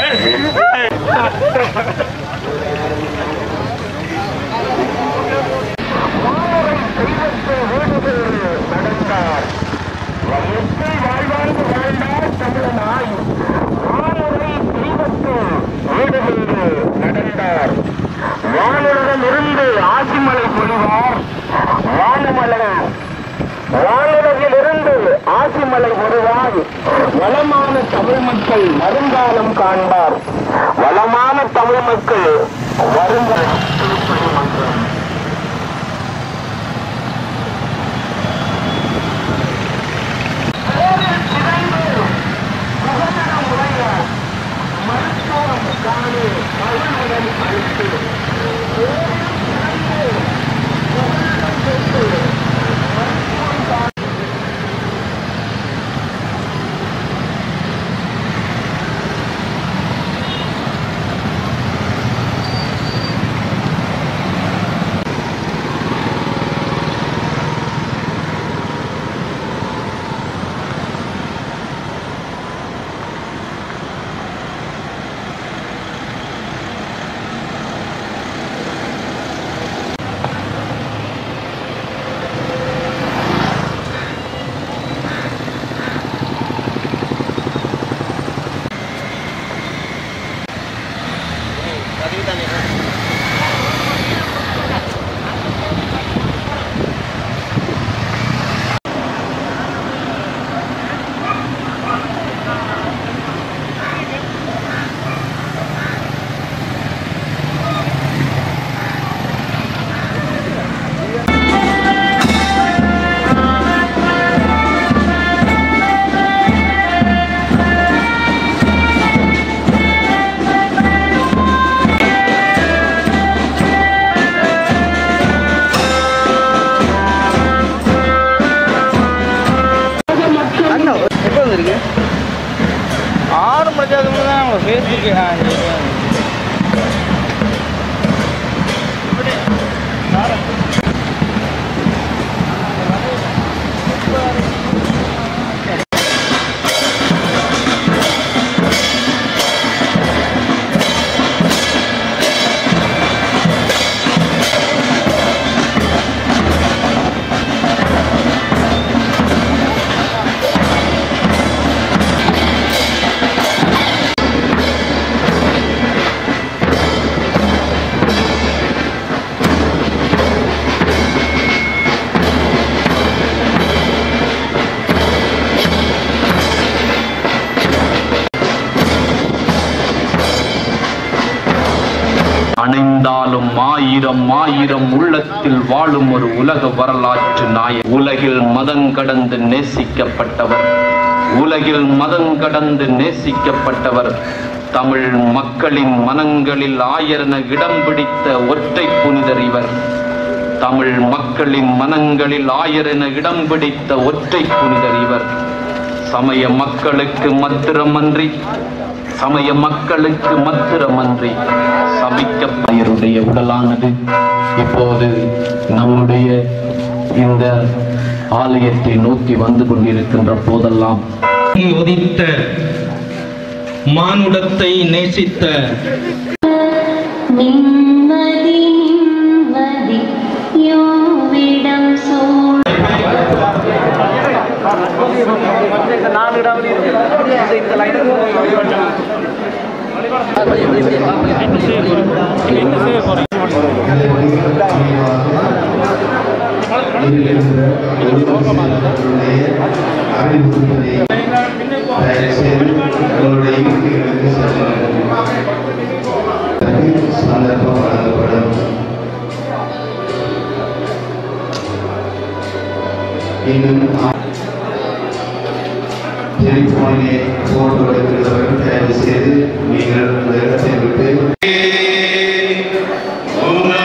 நடந்தார் வானுலகிலிருந்து ஆசிமலை பொழிவார் வானமலை வானுலகிலிருந்து ஆசிமலை வருவாய் வளமான தமிழ் மக்கள் வருங்காலம் காண்பார் வளமான தமிழ் மக்கள் வருங்காலம் அண்ணா எப்போ வந்திருக்கு ஆறு மணிக்கு அதுக்கு தான் அவங்க ஃபேஸ்புக்கு ஆ சரி. அணைந்தாலும் ஆயிரம் ஆயிரம் உள்ளத்தில் வாழும் ஒரு உலக வரலாற்று நாய உலகில் மதம் கடந்து நேசிக்கப்பட்டவர் உலகில் மதம் கடந்து நேசிக்கப்பட்டவர் தமிழ் மக்களின் மனங்களில் ஆயரென இடம் பிடித்த ஒற்றை புனிதர் இவர் தமிழ் மக்களின் மனங்களில் ஆயரென இடம் பிடித்த ஒற்றை புனிதர் இவர் சமய மக்களுக்கு மத்திரமன்றி சமய மக்களுக்கு மத்திரமன்றி சபிக்க பெயருடைய உடலானது இப்போது நம்முடைய இந்த ஆலயத்தை நோக்கி வந்து கொண்டிருக்கின்ற போதெல்லாம் உதித்த மானுடத்தை நேசித்த நிம்மதி நிம்மதி யோவிடம் சூழ் சந்தர்ப்பம் வழங்கப்படும் இன்னும் டெலிபோனிலே போட்டோ எடுக்கிறவர்கள் தயவு செய்து நீங்கள் அந்த இடத்தை விட்டு